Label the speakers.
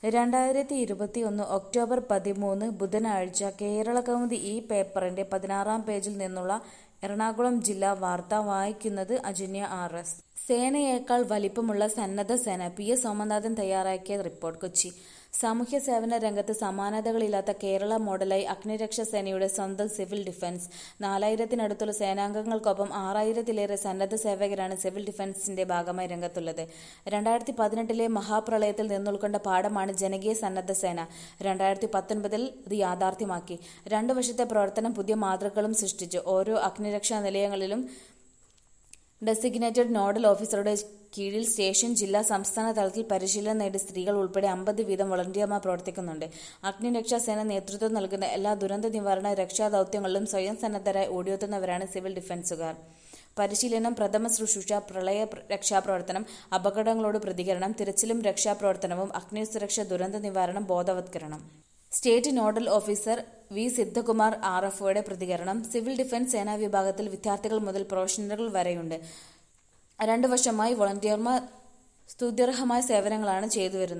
Speaker 1: രണ്ടായിരത്തി ഇരുപത്തിയൊന്ന് ഒക്ടോബർ പതിമൂന്ന് ബുധനാഴ്ച കേരളകൗമുദി ഈ പേപ്പറിന്റെ പതിനാറാം പേജിൽ നിന്നുള്ള എറണാകുളം ജില്ലാ വാർത്ത വായിക്കുന്നത് അജന്യ ആർ എസ് സേനയേക്കാൾ വലിപ്പമുള്ള സന്നദ്ധ സേന പി എസ് സോമനാഥൻ തയ്യാറാക്കിയ റിപ്പോർട്ട് കൊച്ചി സാമൂഹ്യ സേവന രംഗത്ത് സമാനതകളില്ലാത്ത കേരള മോഡലായി അഗ്നിരക്ഷാ സേനയുടെ സ്വന്തം സിവിൽ ഡിഫൻസ് നാലായിരത്തിനടുത്തുള്ള സേനാംഗങ്ങൾക്കൊപ്പം ആറായിരത്തിലേറെ സന്നദ്ധ സേവകരാണ് സിവിൽ ഡിഫൻസിന്റെ ഭാഗമായി രംഗത്തുള്ളത് രണ്ടായിരത്തി പതിനെട്ടിലെ മഹാപ്രളയത്തിൽ നിന്നുൾക്കൊണ്ട പാഠമാണ് ജനകീയ സന്നദ്ധ സേന രണ്ടായിരത്തി പത്തൊൻപതിൽ ഇത് യാഥാർത്ഥ്യമാക്കി രണ്ടു വർഷത്തെ പ്രവർത്തനം പുതിയ മാതൃകകളും സൃഷ്ടിച്ചു ഓരോ അഗ്നിരക്ഷാ നിലയങ്ങളിലും ഡെസിഗ്നേറ്റഡ് നോഡൽ ഓഫീസറുടെ കീഴിൽ സ്റ്റേഷൻ ജില്ലാ സംസ്ഥാന തലത്തിൽ പരിശീലനം നേടിയ സ്ത്രീകൾ ഉൾപ്പെടെ അമ്പത് വീതം വളണ്ടിയർമാർ പ്രവർത്തിക്കുന്നുണ്ട് അഗ്നിരക്ഷാ സേന നേതൃത്വം നൽകുന്ന എല്ലാ ദുരന്ത നിവാരണ രക്ഷാ ദൌത്യങ്ങളിലും സ്വയം സന്നദ്ധരായി ഓടിയെത്തുന്നവരാണ് സിവിൽ ഡിഫൻസുകാർ പരിശീലനം പ്രഥമ ശുശ്രൂഷ പ്രളയ രക്ഷാപ്രവർത്തനം അപകടങ്ങളോട് പ്രതികരണം തിരച്ചിലും രക്ഷാപ്രവർത്തനവും അഗ്നി സുരക്ഷ ദുരന്ത നിവാരണം ബോധവത്കരണം state nodal officer V Siddhakumar R എഫ്ഒയുടെ പ്രതികരണം സിവിൽ ഡിഫൻസ് സേനാ വിഭാഗത്തിൽ വിദ്യാർത്ഥികൾ മുതൽ പ്രൊഫഷണലുകൾ വരെയുണ്ട് രണ്ടു വർഷമായി വോളണ്ടിയർമാർ സ്തുത്യർഹമായ സേവനങ്ങളാണ് ചെയ്തു വരുന്നത്